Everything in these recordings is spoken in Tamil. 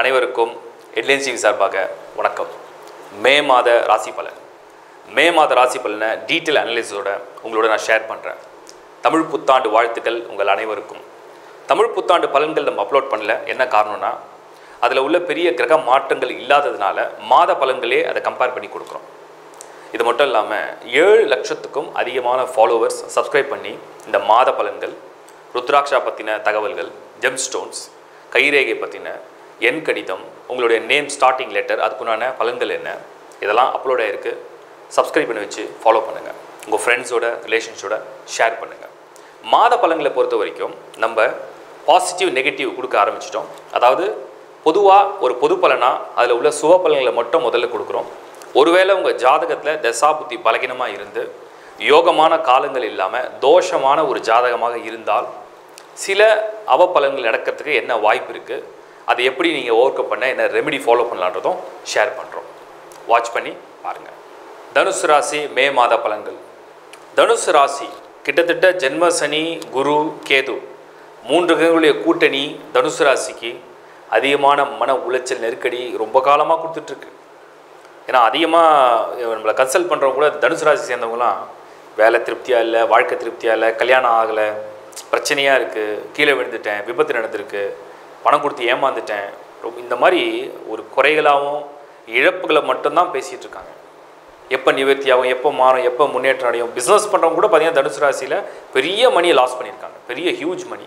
அனைவருக்கும் ஹெட்லைன்ஸ் டிவி சார்பாக வணக்கம் மே மாத ராசி பலன் மே மாத ராசி பலனை டீட்டெயில் அனலிஸோட உங்களோட நான் ஷேர் பண்ணுறேன் தமிழ் புத்தாண்டு வாழ்த்துக்கள் உங்கள் அனைவருக்கும் தமிழ் புத்தாண்டு பலன்கள் நம்ம அப்லோட் பண்ணல என்ன காரணம்னா அதில் உள்ள பெரிய கிரக மாற்றங்கள் இல்லாததுனால மாத பலன்களே அதை கம்பேர் பண்ணி கொடுக்குறோம் இது மட்டும் இல்லாமல் ஏழு லட்சத்துக்கும் அதிகமான ஃபாலோவர்ஸ் சப்ஸ்கிரைப் பண்ணி இந்த மாத பலன்கள் ருத்ராட்சா பற்றின தகவல்கள் ஜெம் ஸ்டோன்ஸ் கைரேகை பற்றின எண் கடிதம் உங்களுடைய நேம் ஸ்டார்டிங் லெட்டர் அதுக்குண்டான பலன்கள் என்ன இதெல்லாம் அப்லோட் ஆகிருக்கு சப்ஸ்கிரைப் பண்ணி வச்சு ஃபாலோ பண்ணுங்கள் உங்கள் ஃப்ரெண்ட்ஸோட ரிலேஷன்ஸோட ஷேர் பண்ணுங்கள் மாத பலன்களை பொறுத்த வரைக்கும் நம்ம பாசிட்டிவ் நெகட்டிவ் கொடுக்க ஆரம்பிச்சிட்டோம் அதாவது பொதுவாக ஒரு பொது பலனாக அதில் உள்ள சுப பலன்களை மட்டும் முதல்ல கொடுக்குறோம் ஒருவேளை உங்கள் ஜாதகத்தில் தசாபுத்தி பலகீனமாக இருந்து யோகமான காலங்கள் இல்லாமல் தோஷமான ஒரு ஜாதகமாக இருந்தால் சில அவப்பலன்கள் நடக்கிறதுக்கு என்ன வாய்ப்பு இருக்குது அதை எப்படி நீங்கள் ஓவர் கம் பண்ண என்ன ரெமெடி ஃபாலோ பண்ணலான்றதும் ஷேர் பண்ணுறோம் வாட்ச் பண்ணி பாருங்கள் தனுசு ராசி மே மாத பலன்கள் தனுசு ராசி கிட்டத்தட்ட ஜென்ம சனி குரு கேது மூன்று கிரகங்களுடைய கூட்டணி தனுசு ராசிக்கு அதிகமான மன உளைச்சல் நெருக்கடி ரொம்ப காலமாக கொடுத்துட்ருக்கு ஏன்னா அதிகமாக நம்மளை கன்சல்ட் பண்ணுறவங்க கூட தனுசு ராசி சேர்ந்தவங்களாம் வேலை திருப்தியாக இல்லை வாழ்க்கை திருப்தியாக இல்லை கல்யாணம் ஆகலை பிரச்சனையாக இருக்குது கீழே விழுந்துட்டேன் விபத்து நடந்திருக்கு பணம் கொடுத்து ஏமாந்துட்டேன் ரொம்ப இந்த மாதிரி ஒரு குறைகளாகவும் இழப்புகளை மட்டும்தான் பேசிகிட்டு இருக்காங்க எப்போ நிவர்த்தி ஆகும் எப்போ மாறும் எப்போ முன்னேற்றம் அடையும் பிஸ்னஸ் பண்ணுறவங்க கூட பார்த்தீங்கன்னா தனுசு ராசியில் பெரிய மணியை லாஸ் பண்ணியிருக்காங்க பெரிய ஹியூஜ் மணி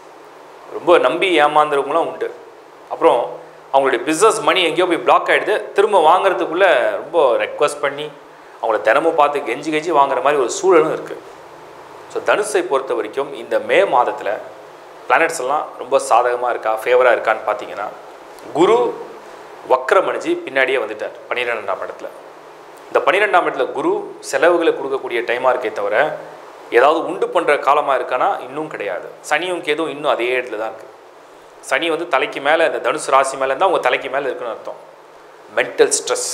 ரொம்ப நம்பி ஏமாந்துறவங்களாம் உண்டு அப்புறம் அவங்களுடைய பிஸ்னஸ் மணி எங்கேயோ போய் பிளாக் ஆகிடுது திரும்ப வாங்குறதுக்குள்ளே ரொம்ப ரெக்வஸ்ட் பண்ணி அவங்கள தினமும் பார்த்து கெஞ்சி கெஞ்சி வாங்குற மாதிரி ஒரு சூழலும் இருக்குது ஸோ தனுஷை பொறுத்த வரைக்கும் இந்த மே மாதத்தில் பிளானட்ஸ் எல்லாம் ரொம்ப சாதகமாக இருக்கா ஃபேவராக இருக்கான்னு பார்த்தீங்கன்னா குரு வக்ரம் அணிஞ்சு பின்னாடியே வந்துட்டார் பன்னிரெண்டாம் இடத்துல இந்த பன்னிரெண்டாம் இடத்துல குரு செலவுகளை கொடுக்கக்கூடிய டைமாக இருக்கே தவிர ஏதாவது உண்டு பண்ணுற காலமாக இருக்கானா இன்னும் கிடையாது சனியும் கேதும் இன்னும் அதே இடத்துல தான் இருக்குது சனி வந்து தலைக்கு மேலே இந்த தனுசு ராசி மேலே இருந்தால் உங்கள் தலைக்கு மேலே இருக்குன்னு அர்த்தம் மென்டல் ஸ்ட்ரெஸ்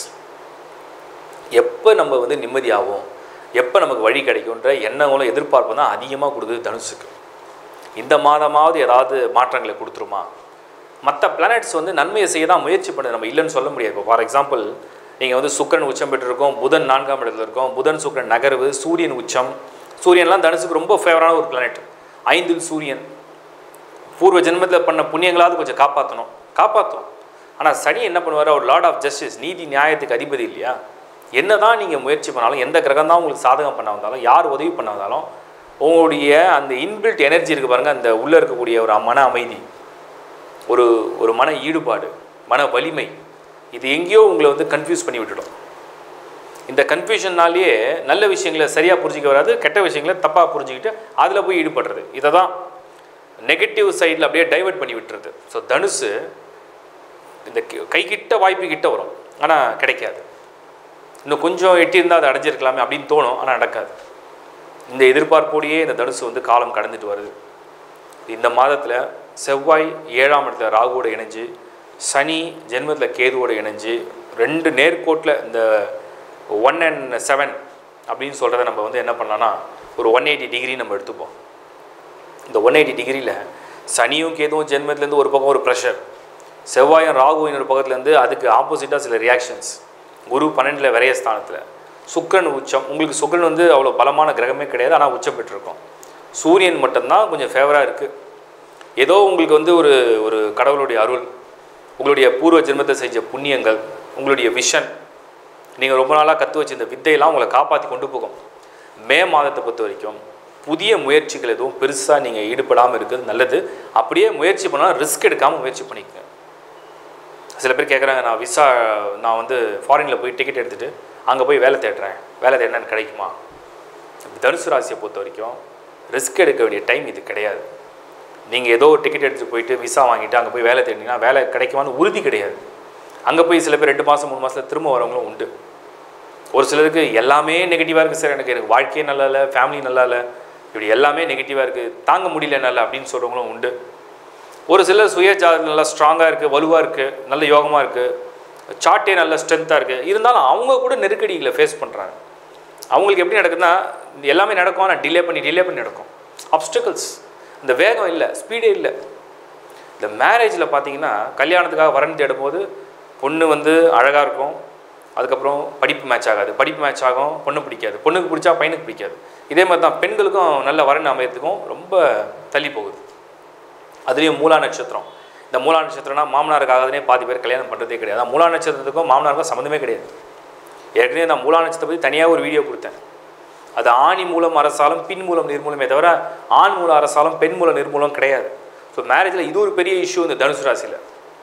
எப்போ நம்ம வந்து நிம்மதியாகும் எப்போ நமக்கு வழி கிடைக்கும்ன்ற எண்ணங்களும் எதிர்பார்ப்பு தான் அதிகமாக கொடுக்குது தனுசுக்கு இந்த மாதமாவது ஏதாவது மாற்றங்களை கொடுத்துருமா மற்ற பிளானட்ஸ் வந்து நன்மையை செய்ய தான் முயற்சி பண்ணுது நம்ம இல்லைன்னு சொல்ல முடியாது இப்போ ஃபார் எக்ஸாம்பிள் நீங்கள் வந்து சுக்கரன் உச்சம் பெற்றிருக்கோம் புதன் நான்காம் இடத்துல இருக்கோம் புதன் சுக்கரன் நகர்வு சூரியன் உச்சம் சூரியன்லாம் தனுசுக்கு ரொம்ப ஃபேவரான ஒரு பிளானட் ஐந்தில் சூரியன் பூர்வ ஜென்மத்தில் பண்ண புண்ணியங்களாவது கொஞ்சம் காப்பாற்றணும் காப்பாற்றும் ஆனால் சனி என்ன பண்ணுவார் அவர் லார்ட் ஆஃப் ஜஸ்டிஸ் நீதி நியாயத்துக்கு அதிபதி இல்லையா என்ன தான் நீங்கள் முயற்சி பண்ணாலும் எந்த கிரகம் தான் உங்களுக்கு சாதகம் பண்ண வந்தாலும் யார் உதவி பண்ண வந்தாலும் உங்களுடைய அந்த இன்பில்ட் எனர்ஜி இருக்குது பாருங்கள் அந்த உள்ளே இருக்கக்கூடிய ஒரு மன அமைதி ஒரு ஒரு மன ஈடுபாடு மன வலிமை இது எங்கேயோ உங்களை வந்து கன்ஃபியூஸ் பண்ணி விட்டுடும் இந்த கன்ஃபியூஷன்னாலேயே நல்ல விஷயங்களை சரியாக புரிஞ்சிக்க வராது கெட்ட விஷயங்களை தப்பாக புரிஞ்சுக்கிட்டு அதில் போய் ஈடுபடுறது இதை தான் நெகட்டிவ் சைடில் அப்படியே டைவெர்ட் பண்ணி விட்டுறது ஸோ தனுசு இந்த கைக்கிட்ட வாய்ப்பு கிட்ட வரும் ஆனால் கிடைக்காது இன்னும் கொஞ்சம் எட்டியிருந்தால் அதை அடைஞ்சிருக்கலாமே அப்படின்னு தோணும் ஆனால் நடக்காது இந்த எதிர்பார்ப்போடையே இந்த தனுசு வந்து காலம் கடந்துட்டு வருது இந்த மாதத்தில் செவ்வாய் ஏழாம் இடத்துல ராகுவோட இணைஞ்சு சனி ஜென்மத்தில் கேதுவோட இணைஞ்சு ரெண்டு நேர்கோட்டில் இந்த ஒன் அண்ட் செவன் அப்படின்னு சொல்கிறத நம்ம வந்து என்ன பண்ணலாம்னா ஒரு ஒன் எயிட்டி டிகிரி நம்ம எடுத்துப்போம் இந்த ஒன் எயிட்டி டிகிரியில் சனியும் கேதுவும் ஜென்மத்துலேருந்து ஒரு பக்கம் ஒரு ப்ரெஷர் செவ்வாயும் ராகுவும் இன்னொரு பக்கத்துலேருந்து அதுக்கு ஆப்போசிட்டாக சில ரியாக்ஷன்ஸ் குரு பன்னெண்டில் விரைய ஸ்தானத்தில் சுக்கரன் உச்சம் உங்களுக்கு சுக்கரன் வந்து அவ்வளோ பலமான கிரகமே கிடையாது ஆனால் உச்சம் பெற்றிருக்கோம் சூரியன் மட்டும்தான் கொஞ்சம் ஃபேவராக இருக்குது ஏதோ உங்களுக்கு வந்து ஒரு ஒரு கடவுளுடைய அருள் உங்களுடைய பூர்வ ஜென்மத்தை செஞ்ச புண்ணியங்கள் உங்களுடைய விஷன் நீங்கள் ரொம்ப நாளாக கற்று வச்சிருந்த வித்தையெல்லாம் உங்களை காப்பாற்றி கொண்டு போகும் மே மாதத்தை பொறுத்த வரைக்கும் புதிய முயற்சிகள் எதுவும் பெருசாக நீங்கள் ஈடுபடாமல் இருக்கிறது நல்லது அப்படியே முயற்சி பண்ணால் ரிஸ்க் எடுக்காமல் முயற்சி பண்ணிக்கங்க சில பேர் கேட்குறாங்க நான் விசா நான் வந்து ஃபாரினில் போய் டிக்கெட் எடுத்துகிட்டு அங்கே போய் வேலை தேடுறேன் வேலை தேடினா கிடைக்குமா தனுசு ராசியை பொறுத்த வரைக்கும் ரிஸ்க் எடுக்க வேண்டிய டைம் இது கிடையாது நீங்கள் ஏதோ ஒரு டிக்கெட் எடுத்துகிட்டு போயிட்டு விசா வாங்கிட்டு அங்கே போய் வேலை தேடினீங்கன்னா வேலை கிடைக்குமான்னு உறுதி கிடையாது அங்கே போய் சில பேர் ரெண்டு மாதம் மூணு மாதத்தில் திரும்ப வரவங்களும் உண்டு ஒரு சிலருக்கு எல்லாமே நெகட்டிவாக இருக்குது சார் எனக்கு எனக்கு வாழ்க்கையே நல்லா இல்லை ஃபேமிலி நல்லா இல்லை இப்படி எல்லாமே நெகட்டிவாக இருக்குது தாங்க முடியல என்னால் அப்படின்னு சொல்கிறவங்களும் உண்டு ஒரு சிலர் சுய ஜாதகம் நல்லா ஸ்ட்ராங்காக இருக்குது வலுவாக இருக்குது நல்ல யோகமாக இருக்குது சார்ட்டே நல்ல ஸ்ட்ரென்த்தாக இருக்குது இருந்தாலும் அவங்க கூட நெருக்கடிகளை ஃபேஸ் பண்ணுறாங்க அவங்களுக்கு எப்படி நடக்குதுன்னா எல்லாமே நடக்கும் ஆனால் டிலே பண்ணி டிலே பண்ணி நடக்கும் அப்டிக்கல்ஸ் இந்த வேகம் இல்லை ஸ்பீடே இல்லை இந்த மேரேஜில் பார்த்தீங்கன்னா கல்யாணத்துக்காக வரன் தேடும்போது பொண்ணு வந்து அழகாக இருக்கும் அதுக்கப்புறம் படிப்பு மேட்ச் ஆகாது படிப்பு மேட்ச் ஆகும் பொண்ணு பிடிக்காது பொண்ணுக்கு பிடிச்சா பையனுக்கு பிடிக்காது இதே மாதிரி தான் பெண்களுக்கும் நல்ல வரன் அமையத்துக்கும் ரொம்ப தள்ளி போகுது அதுலேயும் மூலா நட்சத்திரம் இந்த மூலா நட்சத்திரம்னா மாமனாருக்காகவே பாதி பேர் கல்யாணம் பண்ணுறதே கிடையாது அந்த மூலா நட்சத்திரத்துக்கும் மாமனாருக்கும் சம்மந்தமே கிடையாது ஏற்கனவே நான் மூலா நட்சத்திரத்தை பற்றி தனியாக ஒரு வீடியோ கொடுத்தேன் அது ஆணி மூலம் அரசாலும் பின் மூலம் நிர்மூலமே தவிர ஆண் மூலம் அரசாலும் பெண் மூலம் நிர்மூலம் கிடையாது ஸோ மேரேஜில் இது ஒரு பெரிய இஷ்யூ இந்த தனுசு ராசியில்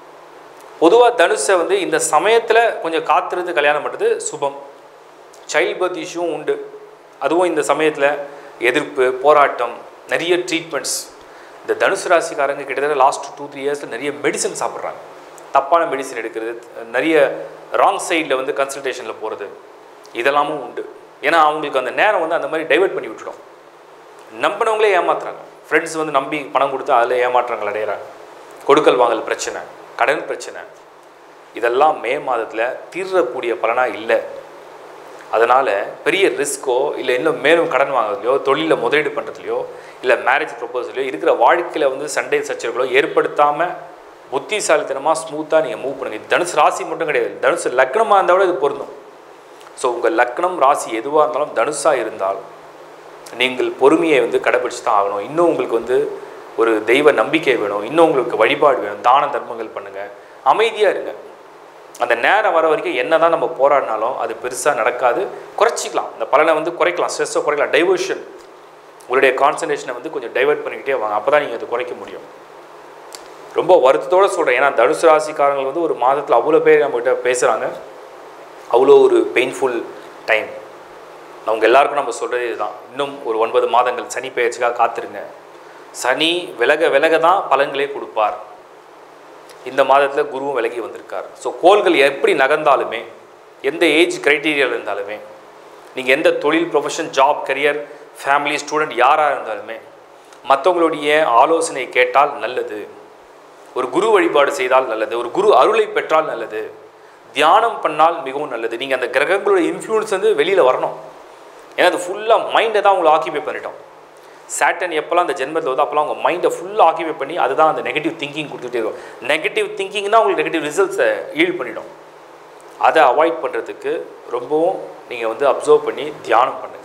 பொதுவாக தனுஷை வந்து இந்த சமயத்தில் கொஞ்சம் காத்திருந்து கல்யாணம் பண்ணுறது சுபம் சைல்ட் பர்த் இஷ்யூவும் உண்டு அதுவும் இந்த சமயத்தில் எதிர்ப்பு போராட்டம் நிறைய ட்ரீட்மெண்ட்ஸ் இந்த தனுசு ராசிக்காரங்க கிட்டத்தட்ட லாஸ்ட் டூ த்ரீ இயர்ஸில் நிறைய மெடிசன் சாப்பிட்றாங்க தப்பான மெடிசன் எடுக்கிறது நிறைய ராங் சைடில் வந்து கன்சல்டேஷனில் போகிறது இதெல்லாமும் உண்டு ஏன்னா அவங்களுக்கு அந்த நேரம் வந்து அந்த மாதிரி டைவர்ட் பண்ணி விட்டுடும் நம்பினவங்களே ஏமாத்துறாங்க ஃப்ரெண்ட்ஸ் வந்து நம்பி பணம் கொடுத்து அதில் ஏமாற்றங்கள் அடையிறாங்க கொடுக்கல் வாங்கல் பிரச்சனை கடன் பிரச்சனை இதெல்லாம் மே மாதத்தில் தீர்றக்கூடிய பலனாக இல்லை அதனால் பெரிய ரிஸ்க்கோ இல்லை இன்னும் மேலும் கடன் வாங்குறதுலையோ தொழிலில் முதலீடு பண்ணுறதுலையோ இல்லை மேரேஜ் ப்ரொபோசலையோ இருக்கிற வாழ்க்கையில் வந்து சண்டை சச்சரவுகளோ ஏற்படுத்தாமல் புத்திசாலித்தனமாக ஸ்மூத்தாக நீங்கள் மூவ் பண்ணுங்க இது தனுசு ராசி மட்டும் கிடையாது தனுசு லக்னமாக இருந்தால் கூட இது பொருந்தும் ஸோ உங்கள் லக்னம் ராசி எதுவாக இருந்தாலும் தனுசாக இருந்தால் நீங்கள் பொறுமையை வந்து கடைபிடிச்சு தான் ஆகணும் இன்னும் உங்களுக்கு வந்து ஒரு தெய்வ நம்பிக்கை வேணும் இன்னும் உங்களுக்கு வழிபாடு வேணும் தான தர்மங்கள் பண்ணுங்கள் அமைதியாக இருங்க அந்த நேரம் வர வரைக்கும் என்ன தான் நம்ம போராடினாலும் அது பெருசாக நடக்காது குறைச்சிக்கலாம் இந்த பலனை வந்து குறைக்கலாம் ஸ்ட்ரெஸ்ஸை குறைக்கலாம் டைவர்ஷன் உங்களுடைய கான்சன்ட்ரேஷனை வந்து கொஞ்சம் டைவர்ட் பண்ணிக்கிட்டே வாங்க அப்போ தான் நீங்கள் அதை குறைக்க முடியும் ரொம்ப வருத்தத்தோடு சொல்கிறேன் ஏன்னா தனுசு ராசிக்காரங்கள் வந்து ஒரு மாதத்தில் அவ்வளோ பேர் நம்மகிட்ட பேசுகிறாங்க அவ்வளோ ஒரு பெயின்ஃபுல் டைம் அவங்க எல்லாருக்கும் நம்ம சொல்கிறது இதுதான் இன்னும் ஒரு ஒன்பது மாதங்கள் சனி பெயர்ச்சிக்காக காத்திருங்க சனி விலக விலக தான் பலன்களே கொடுப்பார் இந்த மாதத்தில் குருவும் விலகி வந்திருக்கார் ஸோ கோள்கள் எப்படி நகர்ந்தாலுமே எந்த ஏஜ் க்ரைட்டீரியாவில் இருந்தாலுமே நீங்கள் எந்த தொழில் profession job career family student யாராக இருந்தாலுமே மற்றவங்களுடைய ஆலோசனை கேட்டால் நல்லது ஒரு குரு வழிபாடு செய்தால் நல்லது ஒரு குரு அருளை பெற்றால் நல்லது தியானம் பண்ணால் மிகவும் நல்லது நீங்கள் அந்த கிரகங்களோட இன்ஃப்ளூயன்ஸ் வந்து வெளியில் வரணும் ஏன்னா அது ஃபுல்லாக மைண்டை தான் உங்களை ஆக்கிபை பண்ணிட்டோம் சேட்டன் எப்போல்லாம் அந்த ஜென்மத்தில் வந்து அப்போல்லாம் உங்கள் மைண்டை ஃபுல்லாக ஆக்கிபை பண்ணி அதுதான் அந்த நெகட்டிவ் திங்கிங் கொடுத்துட்டே இருக்கும் நெகட்டிவ் திங்கிங் தான் உங்களுக்கு நெகட்டிவ் ரிசல்ட்ஸை ஈல்ட் பண்ணிடும் அதை அவாய்ட் பண்ணுறதுக்கு ரொம்பவும் நீங்கள் வந்து அப்சர்வ் பண்ணி தியானம் பண்ணுங்கள்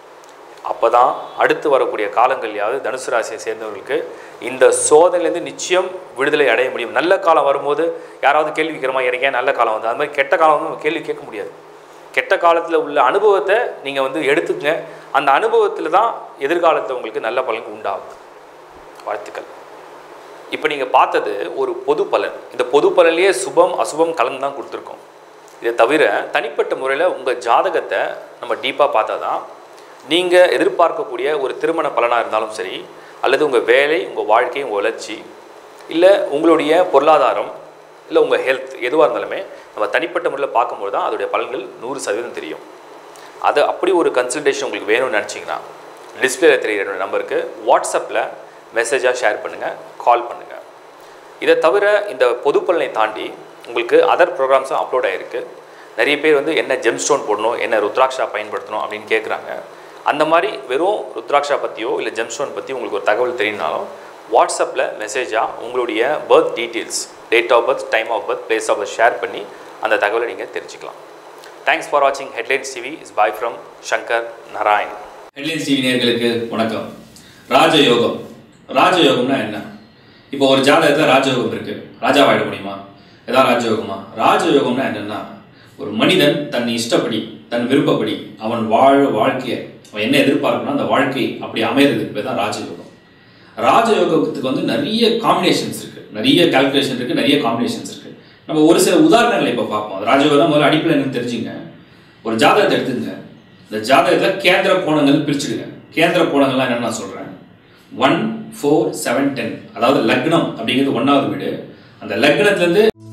அப்போ தான் அடுத்து வரக்கூடிய காலங்கள்லையாவது தனுசு ராசியை சேர்ந்தவர்களுக்கு இந்த சோதனையிலேருந்து நிச்சயம் விடுதலை அடைய முடியும் நல்ல காலம் வரும்போது யாராவது கேள்வி கேட்குறமா எனக்கு ஏன் நல்ல காலம் வந்து அது மாதிரி கெட்ட காலம் வந்து நம்ம கேள்வி கேட்க முடியாது கெட்ட காலத்தில் உள்ள அனுபவத்தை நீங்கள் வந்து எடுத்துக்கங்க அந்த அனுபவத்தில் தான் எதிர்காலத்தில் உங்களுக்கு நல்ல பலன் உண்டாகும் வாழ்த்துக்கள் இப்போ நீங்கள் பார்த்தது ஒரு பொது பலன் இந்த பொது பலன்லேயே சுபம் அசுபம் கலந்து தான் கொடுத்துருக்கோம் இதை தவிர தனிப்பட்ட முறையில் உங்கள் ஜாதகத்தை நம்ம டீப்பாக பார்த்தா தான் நீங்கள் எதிர்பார்க்கக்கூடிய ஒரு திருமண பலனாக இருந்தாலும் சரி அல்லது உங்கள் வேலை உங்கள் வாழ்க்கை உங்கள் வளர்ச்சி இல்லை உங்களுடைய பொருளாதாரம் இல்லை உங்கள் ஹெல்த் எதுவாக இருந்தாலுமே நம்ம தனிப்பட்ட முறையில் பார்க்கும்போது தான் அதோடைய பலன்கள் நூறு சதவீதம் தெரியும் அது அப்படி ஒரு கன்சல்டேஷன் உங்களுக்கு வேணும்னு நினச்சிங்கன்னா டிஸ்பிளேல தெரிகிற என்னோட நம்பருக்கு வாட்ஸ்அப்பில் மெசேஜாக ஷேர் பண்ணுங்கள் கால் பண்ணுங்கள் இதை தவிர இந்த பொது பலனை தாண்டி உங்களுக்கு அதர் ப்ரோக்ராம்ஸும் அப்லோட் ஆகிருக்கு நிறைய பேர் வந்து என்ன ஜெம்ஸ்டோன் போடணும் என்ன ருத்ராட்சா பயன்படுத்தணும் அப்படின்னு கேட்குறாங்க அந்த மாதிரி வெறும் ருத்ராட்சா பற்றியோ இல்லை ஜெம்ஸ்டோன் பற்றி உங்களுக்கு ஒரு தகவல் தெரியும்னாலும் வாட்ஸ்அப்பில் மெசேஜாக உங்களுடைய birth details date of birth time of birth place of birth share பண்ணி அந்த தகவலை நீங்கள் தெரிஞ்சுக்கலாம் தேங்க்ஸ் ஃபார் வாட்சிங் headlines TV is bye from Shankar Narayan headlines TV நேயர்களுக்கு வணக்கம் ராஜயோகம் ராஜயோகம்னா என்ன இப்போ ஒரு ஜாதகத்தில் ராஜயோகம் இருக்கு ராஜாவாயிட முடியுமா ஏதாவது ராஜயோகமா ராஜயோகம்னா என்னன்னா ஒரு மனிதன் தன் இஷ்டப்படி தன் விருப்பப்படி அவன் வாழ வாழ்க்கையை அவன் என்ன எதிர்பார்க்கணும் அந்த வாழ்க்கை அப்படி அமைகிறதுக்கு பேர் தான் ராஜயோகம் ராஜயோகத்துக்கு வந்து நிறைய காம்பினேஷன்ஸ் இருக்கு நிறைய கால்குலேஷன் இருக்கு நிறைய காம்பினேஷன்ஸ் இருக்கு நம்ம ஒரு சில உதாரணங்களை இப்போ பார்ப்போம் ராஜயோகம் தான் முதல்ல அடிப்பில் எனக்கு தெரிஞ்சுங்க ஒரு ஜாதகத்தை எடுத்துங்க இந்த ஜாதகத்தில் கேந்திர கோணங்கள் பிரிச்சுடுங்க கேந்திர கோணங்கள்லாம் என்னன்னு நான் சொல்கிறேன் ஒன் ஃபோர் செவன் டென் அதாவது லக்னம் அப்படிங்கிறது ஒன்றாவது வீடு அந்த லக்னத்துலேருந்து